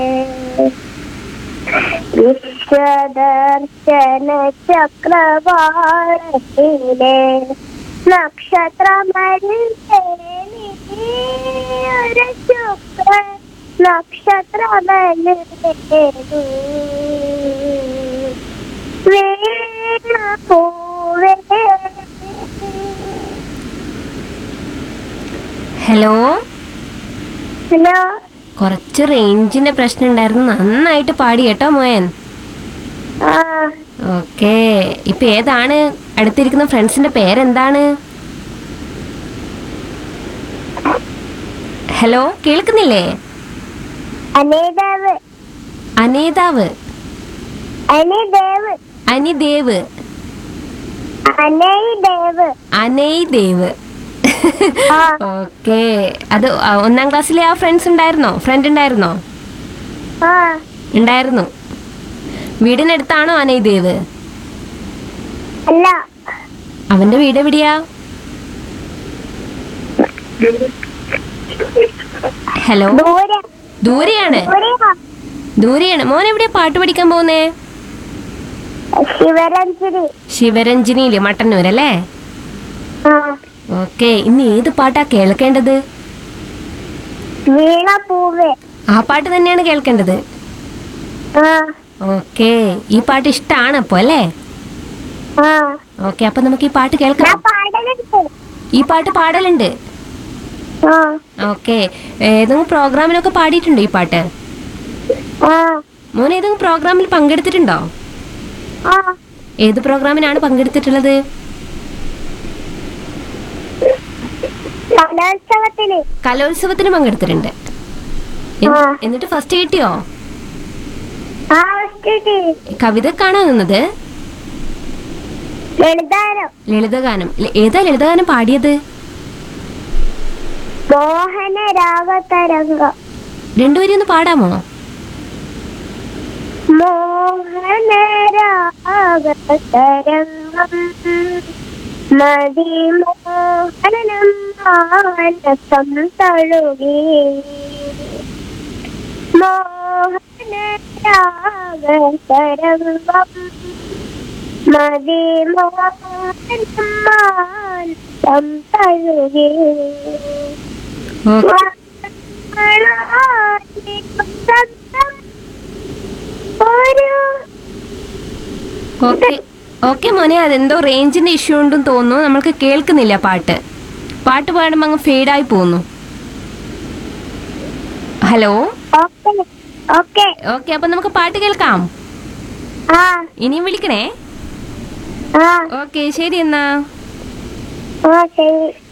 വിശ്വദർശന ചക്രവാളത്തിലെ നക്ഷത്രമൊരു ശുക്ര നക്ഷത്രമല്ലു വീണ പൂവേ hello hello കുറച്ച് റേഞ്ചിന്റെ പ്രശ്നം ഉണ്ടായിരുന്നു നന്നായിട്ട് പാടി കേട്ടോ മോയൻ ആ ഓക്കെ ഇപ്പൊ ഏതാണ് അടുത്തിരിക്കുന്ന ഫ്രണ്ട്സിന്റെ പേരെന്താണ് ഹലോ കേൾക്കുന്നില്ലേ അനിദേവ് അനേതാവ് അനിദേവ് അനിദേവ് അനൈദേവ് അനയ് ദേവ് ആ ഓക്കെ അത് ആ, ഒന്നാം ക്ലാസ്സിലെ ആ ഫ്രണ്ട്സ് ഉണ്ടായിരുന്നോ ഫ്രണ്ട് ഉണ്ടായിരുന്നോ ആ ഉണ്ടായിരുന്നു വീടിനടുത്താണോ അനയ് ദേവ് അല്ല അവന്റെ വീട് എവിടെയാ ഹലോ ദൂരെ ദൂരെയാണ് ദൂരെയാ ദൂരെയാണ് മോൻ എവിടെയാ പാട്ട് പഠിക്കാൻ പോകുന്നേ ശിവരഞ്ജനി ശിവരഞ്ജിനിയില് മട്ടന്നൂർ അല്ലേ ആ ഓക്കെ ഇന്ന് ഏത് പാട്ടാ കേൾക്കേണ്ടത് വീണ പൂവ് ആ പാട്ട് തന്നെയാണ് കേൾക്കേണ്ടത് ആ ഓക്കെ ഈ പാട്ട് ഇഷ്ടമാണ് അപ്പൊ അല്ലേ ആ ഓക്കെ അപ്പൊ നമുക്ക് ഈ പാട്ട് ഞാൻ കേൾക്കാം പാടലുണ്ട് ഈ പാട്ട് പാടലുണ്ട് ആ ഓക്കെ ഏതെങ്കിലും പ്രോഗ്രാമിലൊക്കെ പാടിയിട്ടുണ്ടോ ഈ പാട്ട് ആ മോൻ ഏതെങ്കിലും പ്രോഗ്രാമിൽ പങ്കെടുത്തിട്ടുണ്ടോ ആ ഏത് പ്രോഗ്രാമിനാണ് പങ്കെടുത്തിട്ടുള്ളത് കലോത്സവത്തിന് കലോത്സവത്തിന് പങ്കെടുത്തിട്ടുണ്ട് എന്നി- ആ. എന്നിട്ട് ഫസ്റ്റ് കിട്ടിയോ ആ ഫസ്റ്റ് കവിതക്കാണോ നിന്നത് ലളിതാനം ലളിതഗാനം ല- ഏതാ ലളിതഗാനം പാടിയത് മോഹന രാഗതരംഗം രണ്ടുപേരും ഒന്ന് പാടാമോ മോഹന രാഗതരംഗം മതിമോഹനം മാനസം തഴുകി മോഹന രാഗതരംഗം മതിമോഹനം മാനസം തഴുകി ഓക്കെ ഒരു ഓക്കെ ഓക്കെ മോനെ അതെന്തോ റേഞ്ചിന്റെ ഇഷ്യൂ ഉണ്ടെന്ന് തോന്നുന്നു നമ്മൾക്ക് കേൾക്കുന്നില്ല പാട്ട് പാട്ട് പാടുമ്പോൾ അങ്ങ് ഫെയ്ഡായി പോകുന്നു ഹലോ ഓക്കെ ഓക്കെ ഓക്കെ അപ്പൊ നമുക്ക് പാട്ട് കേൾക്കാം ആ ഇനിയും വിളിക്കണേ ആ ഓക്കെ ശരി എന്നാ ആ ശരി